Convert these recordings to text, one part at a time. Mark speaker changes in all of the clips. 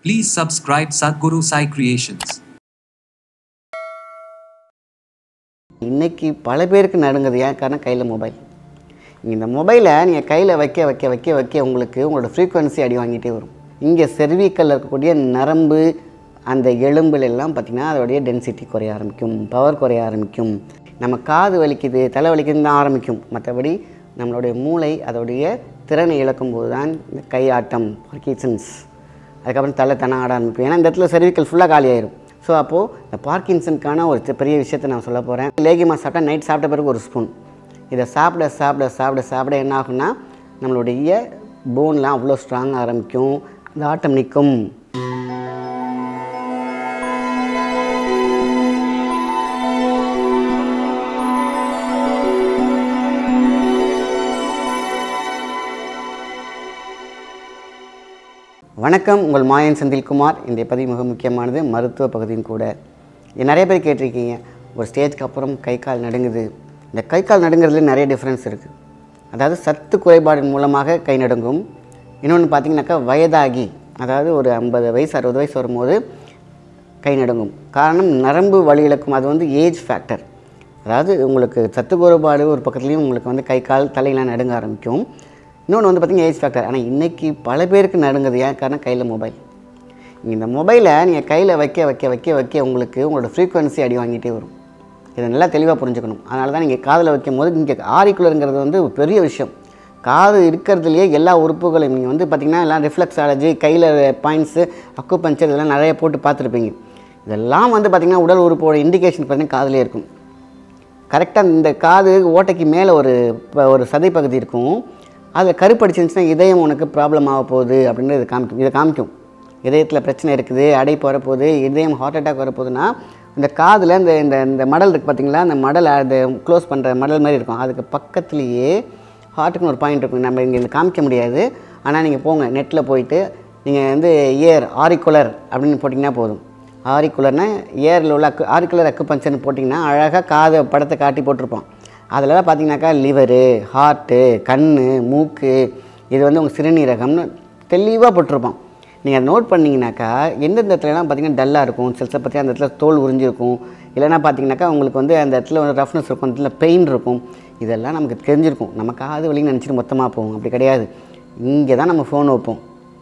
Speaker 1: Please subscribe Sadhguru Sai Creations.
Speaker 2: இன்னைக்கு பல பேருக்கு நடுங்குது ஏன் காரணம் கையில் மொபைல் இந்த மொபைலை நீங்கள் கையில் வைக்க வைக்க வைக்க வைக்க உங்களுக்கு உங்களோட ஃப்ரீக்குவன்சி அடி வாங்கிட்டே வரும் இங்கே செர்விக்கல்ல இருக்கக்கூடிய நரம்பு அந்த எலும்புல எல்லாம் பார்த்திங்கன்னா அதோடைய டென்சிட்டி குறைய ஆரம்பிக்கும் பவர் குறைய ஆரம்பிக்கும் நம்ம காது வலிக்குது தலை வலிக்குதுன்னு தான் ஆரம்பிக்கும் மற்றபடி நம்மளுடைய மூளை அதோடைய திறனை இழக்கும் போது தான் இந்த கை ஆட்டம் பார்க்கின்சன்ஸ் அதுக்கப்புறம் தலை தானே ஆட ஆரம்பிக்கும் ஏன்னா இந்த இடத்துல செர்விக்கல் ஃபுல்லாக காலி ஆயிரும் ஸோ அப்போது இந்த பார்க்கின்சனுக்கான ஒரு சி- பெரிய விஷயத்தை நான் சொல்ல போகிறேன் லேகிமா சாப்பிட்டா நைட் சாப்பிட்ட பிறகு ஒரு ஸ்பூன் இதை சாப்பிட சாப்பிட சாப்பிட சாப்பிட என்ன ஆகும்னா நம்மளுடைய போன்லாம் அவ்வளோ ஸ்ட்ராங் ஆரம்பிக்கும் இந்த ஆட்டம் நிற்கும் வணக்கம் உங்கள் மாயன் செந்தில்குமார் இன்றைய பதிவு மிக முக்கியமானது மருத்துவ பகுதியும் கூட இது நிறைய பேர் கேட்டிருக்கீங்க ஒரு ஸ்டேஜ்க்கு அப்புறம் கை கால் நடுங்குது இந்த கை கால் நடுங்கிறதுல நிறைய டிஃப்ரென்ஸ் இருக்குது அதாவது சத்து குறைபாடின் மூலமாக கை நடுங்கும் இன்னொன்று பார்த்தீங்கன்னாக்கா வயதாகி அதாவது ஒரு ஐம்பது வயசு அறுபது வயசு வரும்போது கை நடுங்கும் காரணம் நரம்பு வலி இழக்கும் அது வந்து ஏஜ் ஃபேக்டர் அதாவது உங்களுக்கு சத்து குறைபாடு ஒரு பக்கத்துலேயும் உங்களுக்கு வந்து கை கால் தலையெல்லாம் நடுங்க ஆரம்பிக்கும் இன்னொன்று வந்து பார்த்திங்கன்னா ஏஜ் ஃபேக்டர் ஆனால் இன்றைக்கி பல பேருக்கு நடுங்குது ஏன் காரணம் கையில் மொபைல் இந்த மொபைலை நீங்கள் கையில் வைக்க வைக்க வைக்க வைக்க உங்களுக்கு உங்களோட ஃப்ரீக்குவன்சி அடி வாங்கிட்டே வரும் இதை நல்லா தெளிவாக புரிஞ்சுக்கணும் அதனால தான் நீங்கள் காதில் வைக்கும் போது இங்கே ஆரிக்குலருங்கிறது வந்து ஒரு பெரிய விஷயம் காது இருக்கிறதுலையே எல்லா உறுப்புகளையும் நீங்கள் வந்து பார்த்திங்கன்னா எல்லாம் ரிஃப்ளெக்ஸாலஜி கையில் பாயிண்ட்ஸு அக்குபஞ்சர் இதெல்லாம் நிறைய போட்டு பார்த்துருப்பீங்க இதெல்லாம் வந்து பார்த்திங்கன்னா உடல் உறுப்போட இண்டிகேஷன் பார்த்தீங்கன்னா காதுலேயே இருக்கும் கரெக்டாக இந்த காது ஓட்டைக்கு மேலே ஒரு ப- ஒரு சதை பகுதி இருக்கும் அதில் கருப்படிச்சிருந்துச்சுன்னா இதயம் உனக்கு ப்ராப்ளம் ஆக போகுது அப்படின்னு இது காமிக்கும் இதை காமிக்கும் இதயத்தில் பிரச்சனை இருக்குது அடைப்பு வரப்போகுது இதயம் ஹார்ட் அட்டாக் வரப்போகுதுன்னா இந்த காதில் இந்த இந்த இந்த மடல் இருக்குது பார்த்தீங்களா அந்த மடல் அது க்ளோஸ் பண்ணுற மடல் மாதிரி இருக்கும் அதுக்கு பக்கத்துலேயே ஹார்ட்டுக்குன்னு ஒரு பாயிண்ட் இருக்கும் நம்ம இங்கே காமிக்க முடியாது ஆனால் நீங்கள் போங்க நெட்டில் போயிட்டு நீங்கள் வந்து இயர் ஆரிக்குலர் அப்படின்னு போட்டிங்கன்னா போதும் ஆரிக்குலர்னா ஏரில் உள்ள அக்கு ஆரிக்குலர் அக்கு பஞ்சர்னு போட்டிங்கன்னா அழகாக காதை படத்தை காட்டி போட்டிருப்போம் அதிலலாம் பார்த்தீங்கன்னாக்கா லிவரு ஹார்ட்டு கண் மூக்கு இது வந்து உங்கள் சிறுநீரகம்னு தெளிவாக போட்டிருப்போம் நீங்கள் நோட் பண்ணிங்கனாக்கா எந்தெந்த இடத்துலலாம் பார்த்தீங்கன்னா டல்லாக இருக்கும் சில பற்றி அந்த இடத்துல தோல் உறிஞ்சிருக்கும் இல்லைன்னா பார்த்தீங்கன்னாக்கா உங்களுக்கு வந்து அந்த இடத்துல வந்து ரஃப்னஸ் இருக்கும் அந்த இடத்துல பெயின் இருக்கும் இதெல்லாம் நமக்கு தெரிஞ்சிருக்கும் நம்ம காது வலின்னு நினச்சிட்டு மொத்தமாக போவோம் அப்படி கிடையாது இங்கே தான் நம்ம ஃபோன் வைப்போம்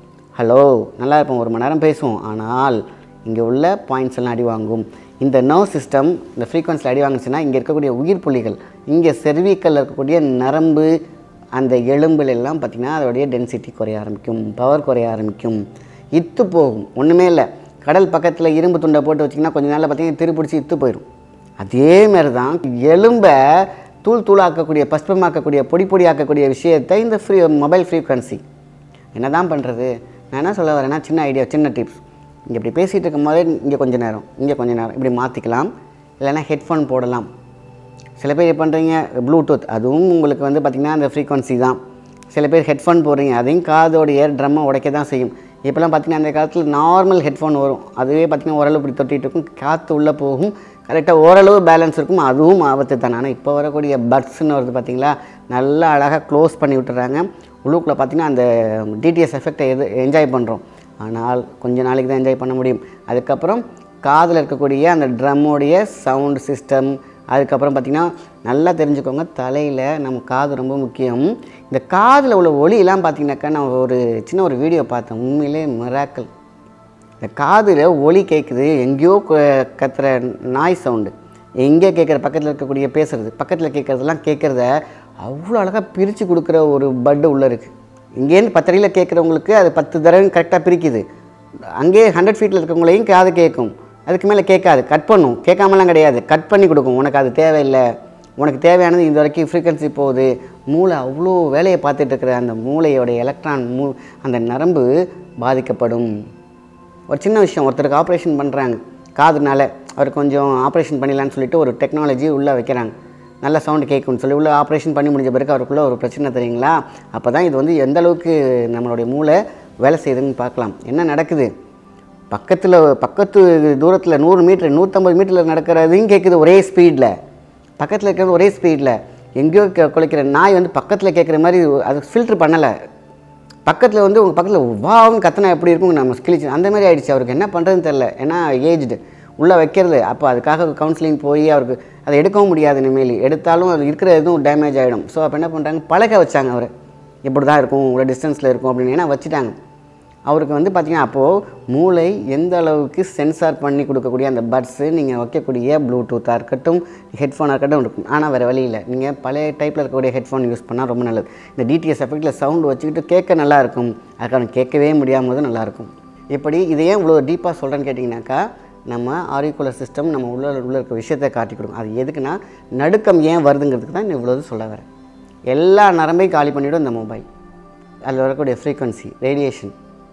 Speaker 2: ஹலோ நல்லா இருப்போம் ஒரு மணி நேரம் பேசுவோம் ஆனால் இங்கே உள்ள பாயிண்ட்ஸ் எல்லாம் அடி வாங்கும் இந்த நர்வ் சிஸ்டம் இந்த ஃப்ரீக்வன்சியில் அடி வாங்குச்சுன்னா இங்கே இருக்கக்கூடிய உயிர் புள்ளிகள் இங்கே செர்விக்கல்ல இருக்கக்கூடிய நரம்பு அந்த எலும்புல எல்லாம் பார்த்திங்கன்னா அதோடைய டென்சிட்டி குறைய ஆரம்பிக்கும் பவர் குறைய ஆரம்பிக்கும் இத்து போகும் ஒன்றுமே இல்லை கடல் பக்கத்தில் இரும்பு துண்டை போட்டு வச்சிங்கன்னா கொஞ்ச நாளில் பார்த்தீங்கன்னா திருப்பிடிச்சி இத்து போயிடும் அதே மாதிரி தான் எலும்பை தூள் தூளாக்கக்கூடிய பஸ்பமாக்கக்கூடிய பொடி பொடியாக்கக்கூடிய விஷயத்தை இந்த ஃப்ரீ மொபைல் ஃப்ரீக்வன்சி என்ன தான் பண்ணுறது நான் என்ன சொல்ல வரேன்னா சின்ன ஐடியா சின்ன டிப்ஸ் இங்கே இப்படி பேசிகிட்டு இருக்கும் போதே இங்கே கொஞ்ச நேரம் இங்கே கொஞ்ச நேரம் இப்படி மாற்றிக்கலாம் இல்லைன்னா ஹெட்ஃபோன் போடலாம் சில பேர் என்ன பண்ணுறீங்க ப்ளூடூத் அதுவும் உங்களுக்கு வந்து பார்த்திங்கன்னா அந்த ஃப்ரீக்வன்சி தான் சில பேர் ஹெட்ஃபோன் போடுறீங்க அதையும் காதோட ஏர் ட்ரம்மை உடைக்க தான் செய்யும் இப்போலாம் பார்த்திங்கன்னா அந்த காலத்தில் நார்மல் ஹெட்ஃபோன் வரும் அதுவே பார்த்திங்கன்னா ஓரளவு இப்படி தொட்டிட்டு இருக்கும் காற்று உள்ளே போகும் கரெக்டாக ஓரளவு பேலன்ஸ் இருக்கும் அதுவும் ஆபத்து தானே ஆனால் இப்போ வரக்கூடிய பட்ஸ்ன்னு வருது பார்த்திங்களா நல்லா அழகாக க்ளோஸ் பண்ணி விட்டுறாங்க உள்ளுக்குள்ளே பார்த்திங்கன்னா அந்த டிடிஎஸ் எஃபெக்டை எது என்ஜாய் பண்ணுறோம் ஆனால் கொஞ்ச நாளைக்கு தான் என்ஜாய் பண்ண முடியும் அதுக்கப்புறம் காதில் இருக்கக்கூடிய அந்த ட்ரம்முடைய சவுண்ட் சிஸ்டம் அதுக்கப்புறம் பார்த்திங்கன்னா நல்லா தெரிஞ்சுக்கோங்க தலையில் நம்ம காது ரொம்ப முக்கியம் இந்த காதில் உள்ள ஒலியெல்லாம் பார்த்திங்கனாக்கா நான் ஒரு சின்ன ஒரு வீடியோ பார்த்தேன் உண்மையிலே மிராக்கல் இந்த காதில் ஒலி கேட்குது எங்கேயோ கு- கத்துற நாய் சவுண்டு எங்கே கேட்குற பக்கத்தில் இருக்கக்கூடிய பேசுறது பக்கத்தில் கேட்குறதெல்லாம் கேட்குறத அவ்வளோ அழகாக பிரித்து கொடுக்குற ஒரு பட்டு உள்ளே இருக்குது இங்கேருந்து பத்தடியில் கேட்குறவங்களுக்கு அது பத்து தடவை கரெக்டாக பிரிக்குது அங்கேயே ஹண்ட்ரட் ஃபீட்டில் இருக்கவங்களையும் காது கேட்கும் அதுக்கு மேலே கேட்காது கட் பண்ணும் கேட்காமலாம் கிடையாது கட் பண்ணி கொடுக்கும் உனக்கு அது தேவையில்லை உனக்கு தேவையானது இது வரைக்கும் ஃப்ரீக்வன்சி போகுது மூளை அவ்வளோ வேலையை பார்த்துட்டு இருக்கிற அந்த மூளையோட எலக்ட்ரான் மூ அந்த நரம்பு பாதிக்கப்படும் ஒரு சின்ன விஷயம் ஒருத்தருக்கு ஆப்ரேஷன் பண்ணுறாங்க காதுனால அவர் கொஞ்சம் ஆப்ரேஷன் பண்ணிடலான்னு சொல்லிட்டு ஒரு டெக்னாலஜி உள்ளே வைக்கிறாங்க நல்ல சவுண்டு கேட்கும்னு சொல்லி உள்ள ஆப்ரேஷன் பண்ணி முடிஞ்ச பிறகு அவருக்குள்ள ஒரு பிரச்சனை தெரியுங்களா அப்போ தான் இது வந்து எந்த அளவுக்கு நம்மளுடைய மூளை வேலை செய்யுதுன்னு பார்க்கலாம் என்ன நடக்குது பக்கத்தில் பக்கத்து தூரத்தில் நூறு மீட்டர் நூற்றம்பது மீட்டரில் நடக்கிறதையும் கேட்குது ஒரே ஸ்பீடில் பக்கத்தில் இருக்கிறது ஒரே ஸ்பீடில் எங்கேயோ க- குலைக்கிற நாய் வந்து பக்கத்தில் கேட்குற மாதிரி அது ஃபில்ட்ரு பண்ணலை பக்கத்தில் வந்து உங்கள் பக்கத்தில் வாவும் கத்தனா எப்படி இருக்கும் நம்ம கிழிச்சு அந்த மாதிரி ஆயிடுச்சு அவருக்கு என்ன பண்ணுறதுன்னு தெரில ஏன்னா ஏஜ்டு உள்ளே வைக்கிறது அப்போ அதுக்காக கவுன்சிலிங் போய் அவருக்கு அதை எடுக்கவும் முடியாது இனிமேல் எடுத்தாலும் அது இருக்கிற எதுவும் டேமேஜ் ஆகிடும் ஸோ அப்போ என்ன பண்ணுறாங்க பழக வச்சாங்க அவரை இப்படி தான் இருக்கும் இவ்வளோ டிஸ்டன்ஸில் இருக்கும் அப்படின்னு ஏன்னா வச்சுட்டாங்க அவருக்கு வந்து பார்த்திங்கன்னா அப்போது மூளை எந்த அளவுக்கு சென்சார் பண்ணி கொடுக்கக்கூடிய அந்த பட்ஸு நீங்கள் வைக்கக்கூடிய ப்ளூடூத்தாக இருக்கட்டும் ஹெட்ஃபோனாக இருக்கட்டும் இருக்கும் ஆனால் வேறு வழி இல்லை நீங்கள் பழைய டைப்பில் இருக்கக்கூடிய ஹெட்ஃபோன் யூஸ் பண்ணால் ரொம்ப நல்லது இந்த டிடிஎஸ் எஃபெக்டில் சவுண்டு வச்சுக்கிட்டு கேட்க நல்லா இருக்கும் அதுக்கான கேட்கவே முடியாமல் போது நல்லாயிருக்கும் இப்படி இதை ஏன் இவ்வளோ டீப்பாக சொல்கிறேன்னு கேட்டிங்கனாக்கா நம்ம ஆரிக்குலர் சிஸ்டம் நம்ம உள்ள உள்ள இருக்க விஷயத்தை காட்டி கொடுக்கும் அது எதுக்குன்னா நடுக்கம் ஏன் வருதுங்கிறதுக்கு தான் நான் இவ்வளோ சொல்ல வரேன் எல்லா நரம்பையும் காலி பண்ணிவிடும் இந்த மொபைல் அதில் வரக்கூடிய ஃப்ரீக்வன்சி ரேடியேஷன்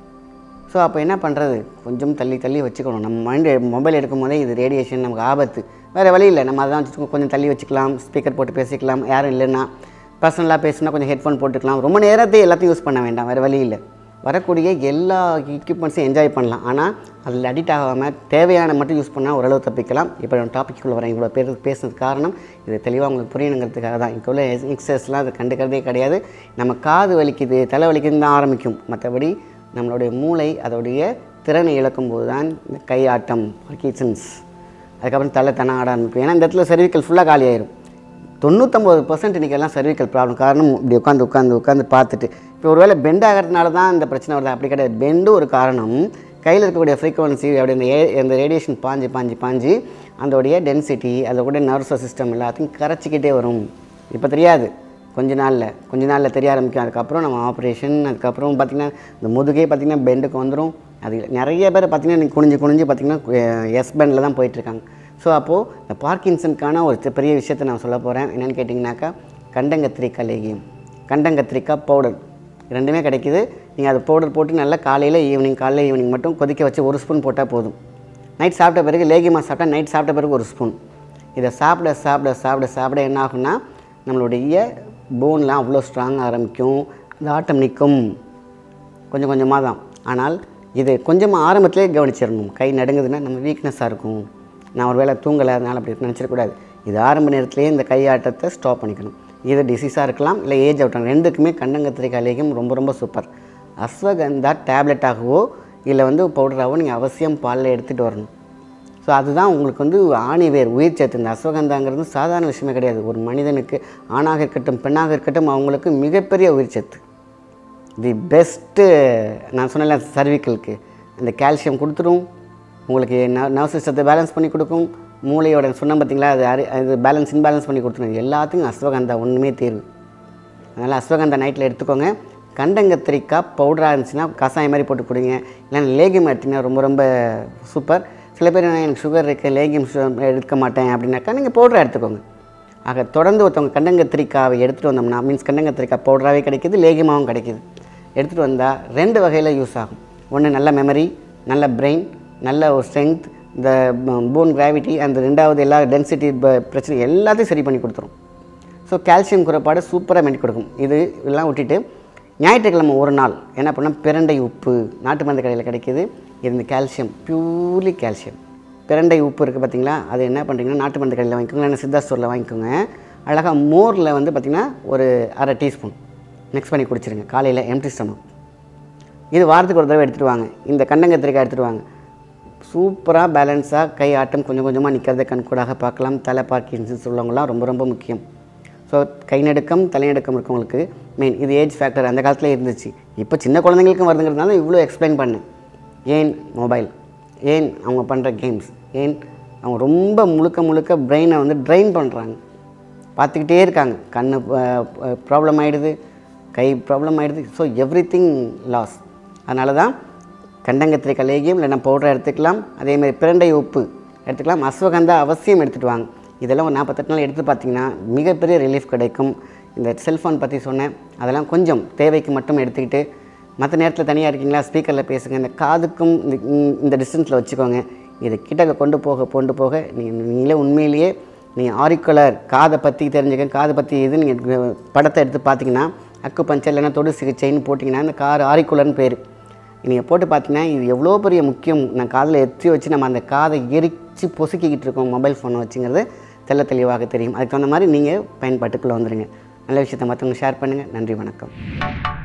Speaker 2: ஸோ அப்போ என்ன பண்ணுறது கொஞ்சம் தள்ளி தள்ளி வச்சுக்கணும் நம்ம மைண்டு மொபைல் எடுக்கும் போதே இது ரேடியேஷன் நமக்கு ஆபத்து வேறு வழி இல்லை நம்ம அதான் வச்சுக்கோ கொஞ்சம் தள்ளி வச்சுக்கலாம் ஸ்பீக்கர் போட்டு பேசிக்கலாம் யாரும் இல்லைன்னா பர்சனலாக பேசினா கொஞ்சம் ஹெட்ஃபோன் போட்டுக்கலாம் ரொம்ப நேரத்தை எல்லாத்தையும் யூஸ் பண்ண வேண்டாம் வேறு வழி இல்லை வரக்கூடிய எல்லா எக்யூப்மெண்ட்ஸையும் என்ஜாய் பண்ணலாம் ஆனால் அதில் அடிக்ட் ஆகாமல் தேவையான மட்டும் யூஸ் பண்ணால் ஓரளவு தப்பிக்கலாம் இப்போ நான் டாபிக்குள்ளே வரேன் இவ்வளோ பேர் பேசுனது காரணம் இது தெளிவாக உங்களுக்கு புரியணுங்கிறதுக்காக தான் இப்போ உள்ள எக்ஸஸ்லாம் அது கண்டுக்கிறதே கிடையாது நம்ம காது வலிக்குது தலை வலிக்குதுன்னு தான் ஆரம்பிக்கும் மற்றபடி நம்மளுடைய மூளை அதோடைய திறனை இழக்கும்போது தான் இந்த கை ஆட்டம் பார்க்கின்சன்ஸ் அதுக்கப்புறம் தலை தன ஆட ஆரம்பிக்கும் ஏன்னா இந்த இடத்துல cervical ஃபுல்லாக காலி ஆயிரும் தொண்ணூத்தொம்பது பர்சன்ட் இன்றைக்கி எல்லாம் cervical ப்ராப்ளம் காரணம் இப்படி உட்காந்து உட்காந்து உட்காந்து பார்த்துட்டு இப்போ ஒருவேளை பெண்ட் ஆகிறதுனால தான் இந்த பிரச்சனை வருது அப்படி கிடையாது பெண்டு ஒரு காரணம் கையில் இருக்கக்கூடிய ஃப்ரீக்வன்சி அப்படி இந்த ஏ இந்த ரேடியேஷன் பாஞ்சு பாஞ்சு பாஞ்சு அதோடைய டென்சிட்டி அதோடைய நர்வஸ் சிஸ்டம் எல்லாத்தையும் கரைச்சிக்கிட்டே வரும் இப்போ தெரியாது கொஞ்ச நாளில் கொஞ்ச நாளில் தெரிய ஆரம்பிக்கும் அதுக்கப்புறம் நம்ம ஆப்ரேஷன் அதுக்கப்புறம் பார்த்திங்கன்னா இந்த முதுகே பார்த்திங்கன்னா பெண்டுக்கு வந்துடும் அது நிறைய பேர் பார்த்திங்கன்னா நீங்க குனிஞ்சு குனிஞ்சு பார்த்திங்கன்னா எஸ் பெண்டில் தான் போயிட்டுருக்காங்க ஸோ அப்போது இந்த பார்க்கின்சனுக்கான ஒரு சி- பெரிய விஷயத்தை நான் சொல்ல போகிறேன் என்னென்னு கேட்டிங்கனாக்கா கண்டங்கத்திரிக்காய் லேகியம் கண்டங்கத்திரிக்காய் பவுடர் ரெண்டுமே கிடைக்குது நீங்கள் அது பவுடர் போட்டு நல்லா காலையில் ஈவினிங் காலையில் ஈவினிங் மட்டும் கொதிக்க வச்சு ஒரு ஸ்பூன் போட்டால் போதும் நைட் சாப்பிட்ட பிறகு லேகியமாக சாப்பிட்டா நைட் சாப்பிட்ட பிறகு ஒரு ஸ்பூன் இதை சாப்பிட சாப்பிட சாப்பிட சாப்பிட என்ன ஆகும்னா நம்மளுடைய போன்லாம் அவ்வளோ ஸ்ட்ராங் ஆரம்பிக்கும் அந்த ஆட்டம் நிற்கும் கொஞ்சம் கொஞ்சமாக தான் ஆனால் இது கொஞ்சமாக ஆரம்பத்திலே கவனிச்சிடணும் கை நடுங்குதுன்னா நம்ம வீக்னஸாக இருக்கும் நான் ஒரு வேளை தூங்கலை அதனால் அப்படி நினச்சிடக்கூடாது இது ஆரம்ப நேரத்திலேயே இந்த கை ஆட்டத்தை ஸ்டாப் பண்ணிக்கணும் இது டிசீஸாக இருக்கலாம் இல்லை ஏஜ் அவுட் ரெண்டுக்குமே கண்டங்கத்திரிக்காய் லேகியம் ரொம்ப ரொம்ப சூப்பர் அஸ்வகந்தா டேப்லெட்டாகவோ இல்லை வந்து பவுடராகவோ நீங்கள் அவசியம் பாலில் எடுத்துகிட்டு வரணும் ஸோ அதுதான் உங்களுக்கு வந்து ஆணிவேர் உயிர் சத்து இந்த அஸ்வகந்தாங்கிறது சாதாரண விஷயமே கிடையாது ஒரு மனிதனுக்கு ஆணாக இருக்கட்டும் பெண்ணாக இருக்கட்டும் அவங்களுக்கு மிகப்பெரிய உயிர் சத்து தி பெஸ்ட்டு நான் சொன்னல சர்விக்கலுக்கு அந்த கால்சியம் கொடுத்துரும் உங்களுக்கு நர்வ் சிஸ்டத்தை பேலன்ஸ் பண்ணி கொடுக்கும் மூளையோட சொன்ன பார்த்தீங்களா அது அரி அது பேலன்ஸ் இன்பேலன்ஸ் பண்ணி கொடுத்துரும் எல்லாத்துக்கும் அஸ்வகந்தா ஒன்றுமே தீர்வு அதனால் அஸ்வகந்தா நைட்டில் எடுத்துக்கோங்க கண்டங்கத்திரிக்காய் பவுடராக இருந்துச்சுன்னா கசாயம் மாதிரி போட்டு குடிங்க இல்லைன்னா லேகியம் எடுத்திங்கன்னா ரொம்ப ரொம்ப சூப்பர் சில பேர் "நான் எனக்கு சுகர் இருக்குது லேகியம் சு- எடுக்க மாட்டேன் அப்படின்னாக்கா நீங்கள் பவுடராக எடுத்துக்கோங்க ஆக தொடர்ந்து ஒருத்தவங்க கண்டங்கத்திரிக்காவை எடுத்துகிட்டு வந்தோம்னா மீன்ஸ் கண்டங்கத்திரிக்காய் பவுடராகவே கிடைக்கிது லேகியமாகவும் கிடைக்கிது எடுத்துகிட்டு வந்தால் ரெண்டு வகையில் யூஸ் ஆகும் ஒன்று நல்ல மெமரி நல்ல பிரெயின் நல்ல ஒரு ஸ்ட்ரென்த் இந்த போன் கிராவிட்டி அந்த ரெண்டாவது எல்லா டென்சிட்டி பிரச்சனை எல்லாத்தையும் சரி பண்ணி கொடுத்துரும் ஸோ கால்சியம் குறைபாடு சூப்பராக மெட்டி கொடுக்கும் இது எல்லாம் விட்டுட்டு ஞாயிற்றுக்கிழமை ஒரு நாள் என்ன பண்ணால் பிரண்டை உப்பு நாட்டு மருந்து கடையில் கிடைக்கிது இது இந்த கால்சியம் பியூர்லி கால்சியம் பிரண்டை உப்பு இருக்குது பார்த்தீங்களா அது என்ன பண்ணுறீங்கன்னா நாட்டு மருந்து கடையில் வாங்கிக்கோங்க இல்லைன்னா சித்தா ஸ்டோரில் வாங்கிக்கோங்க அழகாக மோரில் வந்து பார்த்திங்கன்னா ஒரு அரை டீஸ்பூன் மிக்ஸ் பண்ணி குடிச்சிருங்க காலையில் எம்டி ஸ்டமக் இது வாரத்துக்கு ஒரு தடவை எடுத்துகிட்டு வாங்க இந்த கண்டங்கத்திரிக்காய் எடுத்துகிட்டு வாங்க சூப்பராக பேலன்ஸாக கை ஆட்டம் கொஞ்சம் கொஞ்சமாக நிற்கிறத கண்கூடாக பார்க்கலாம் தலை பார்க்கின்சன்ஸ் உள்ளவங்களாம் ரொம்ப ரொம்ப முக்கியம் ஸோ கை நடுக்கம் தலைநடுக்கம் இருக்கவங்களுக்கு மெயின் இது ஏஜ் ஃபேக்டர் அந்த காலத்தில் இருந்துச்சு இப்போ சின்ன குழந்தைங்களுக்கும் வருதுங்கிறதுனால இவ்வளோ எக்ஸ்பிளைன் பண்ணேன் ஏன் மொபைல் ஏன் அவங்க பண்ணுற கேம்ஸ் ஏன் அவங்க ரொம்ப முழுக்க முழுக்க பிரெயினை வந்து ட்ரைன் பண்ணுறாங்க பார்த்துக்கிட்டே இருக்காங்க கண் ப்ராப்ளம் ஆகிடுது கை ப்ராப்ளம் ஆகிடுது ஸோ எவ்ரி திங் லாஸ் அதனால தான் கண்டங்கத்திரிக்காய் லேகியம் இல்லைன்னா பவுடர் எடுத்துக்கலாம் அதேமாதிரி பிரண்டை உப்பு எடுத்துக்கலாம் அஸ்வகந்தா அவசியம் எடுத்துகிட்டு வாங்க இதெல்லாம் ஒரு நாற்பத்தெட்டு நாள் எடுத்து பார்த்தீங்கன்னா மிகப்பெரிய ரிலீஃப் கிடைக்கும் இந்த செல்ஃபோன் பற்றி சொன்னேன் அதெல்லாம் கொஞ்சம் தேவைக்கு மட்டும் எடுத்துக்கிட்டு மற்ற நேரத்தில் தனியாக இருக்கீங்களா ஸ்பீக்கரில் பேசுங்க இந்த காதுக்கும் இந்த இந்த டிஸ்டன்ஸில் வச்சுக்கோங்க இதை கிட்டக்க கொண்டு போக கொண்டு போக நீங்கள் நீங்களே உண்மையிலேயே நீங்கள் ஆரிக்குலர் காதை பற்றி தெரிஞ்சுக்க காதை பற்றி எது நீங்கள் படத்தை எடுத்து பார்த்தீங்கன்னா அக்கு பஞ்சர் இல்லைன்னா தொடு சிகிச்சைன்னு போட்டிங்கன்னா இந்த கார் ஆரிக்குலர்னு பேர் நீங்கள் போட்டு பார்த்தீங்கன்னா இது எவ்வளோ பெரிய முக்கியம் நான் காதில் எத்தி வச்சு நம்ம அந்த காதை எரிச்சு பொசுக்கிக்கிட்டு இருக்கோம் மொபைல் ஃபோனை வச்சுங்கிறது தெள்ள தெளிவாக தெரியும் அதுக்கு தகுந்த மாதிரி நீங்கள் பயன்பாட்டுக்குள்ளே வந்துடுங்க நல்ல விஷயத்தை மற்றவங்க ஷேர் பண்ணுங்கள் நன்றி வணக்கம்